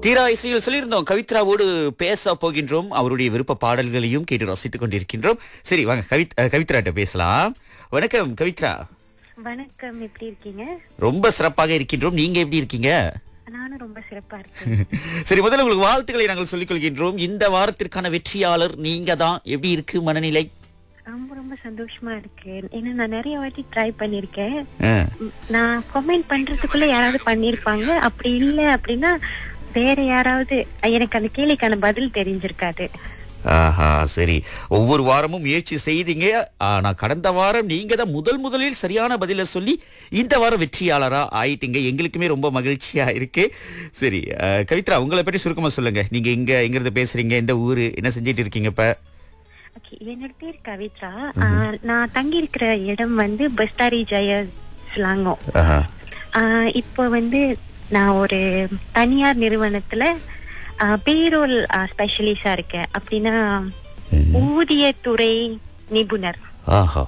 தீரா இசையில் சொல்லியிருந்தோம் கவித்ராவோடு பேச போகின்றோம் அவருடைய விருப்ப பாடல்களையும் கேட்டு ரசித்துக் கொண்டிருக்கின்றோம் சரி வாங்க கவித் அஹ், கவித்ராட்ட பேசலாம் வணக்கம் கவித்ரா வணக்கம் எப்படி இருக்கீங்க ரொம்ப சிறப்பாக இருக்கின்றோம் நீங்க எப்படி இருக்கீங்க நானும் ரொம்ப சிறப்பா இருக்கேன் சரி முதல்ல உங்களுக்கு வாழ்த்துக்களை நாங்கள் சொல்லிக் கொள்கின்றோம் இந்த வாரத்திற்கான வெற்றியாளர் நீங்க தான் எப்படி இருக்கு மனநிலை ரொம்ப ரொம்ப சந்தோஷமா இருக்கு ஏன்னா நான் நிறைய வாட்டி ட்ரை பண்ணிருக்கேன் அஹ், நான் கமெண்ட் பண்றதுக்குள்ள யாராவது பண்ணிருப்பாங்க அப்படி இல்ல அப்படின்னா வேற யாராவது எனக்கு அந்த கேள்விக்கான பதில் தெரிஞ்சிருக்காது ஆஹா சரி ஒவ்வொரு வாரமும் முயற்சி செய்தீங்க ஆனா கடந்த வாரம் நீங்க தான் முதல் முதலில் சரியான பதில சொல்லி இந்த வாரம் வெற்றியாளரா ஆயிட்டீங்க எங்களுக்குமே ரொம்ப மகிழ்ச்சியா இருக்கு சரி அஹ், கவித்ரா உங்களை பற்றி சுருக்கமா சொல்லுங்க நீங்க இங்க எங்க இருந்து பேசுறீங்க எந்த ஊரு என்ன செஞ்சிட்டு இருக்கீங்க இப்ப ஓகே என்னோட பேர் கவித்ரா ஆஹ், நான் தங்கி இருக்கிற இடம் வந்து பஸ்தாரி ஜெய ஸ்லாங்கோ ஆஹா. ஆஹ் இப்போ வந்து நான் ஒரு தனியார் நிறுவனத்துல பேரோல் ஸ்பெஷலிஸ்டா இருக்கேன் அப்படின்னா ஊதியத்துறை நிபுணர் ஆஹா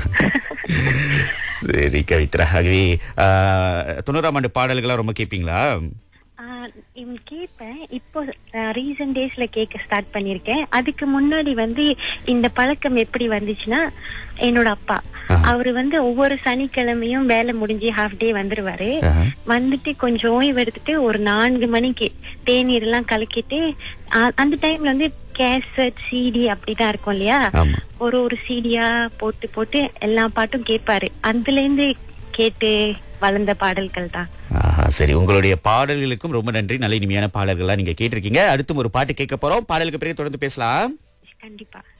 சரி கவித்ரா ஆகவே அஹ், தொண்ணூறாம் ஆண்டு பாடல்களா ரொம்ப கேட்பீங்களா ஆஹ் இவன் கேட்பேன் இப்போ ரீசன்ட் டேஸ்ல கேட்க ஸ்டார்ட் பண்ணிருக்கேன் அதுக்கு முன்னாடி வந்து இந்த பழக்கம் எப்படி வந்துச்சுன்னா என்னோட அப்பா அவரு வந்து ஒவ்வொரு சனிக்கிழமையும் வேலை முடிஞ்சு ஹாஃப் டே வந்துருவாரு ஆஹா. வந்துட்டு கொஞ்சம் ஓய்வு எடுத்துட்டு ஒரு நான்கு மணிக்கு தேநீர் எல்லாம் கலக்கிட்டு ஆ- அந்த டைம்ல வந்து கேசட் சிடி அப்படிதான் இருக்கும் இல்லையா ஆமா ஒரு ஒரு சீடியா போட்டு போட்டு எல்லா பாட்டும் கேட்பாரு அதுல இருந்து கேட்டு வளர்ந்த பாடல்கள் தான் ஆஹா சரி உங்களுடைய பாடல்களுக்கும் ரொம்ப நன்றி நல்ல இனிமையான பாடல்கள்லாம் நீங்க கேட்டிருக்கீங்க அடுத்தும் ஒரு பாட்டு கேட்க போறோம் பாடலுக்கு பிறகு தொடர்ந்து பேசலாம் கண்டிப்பா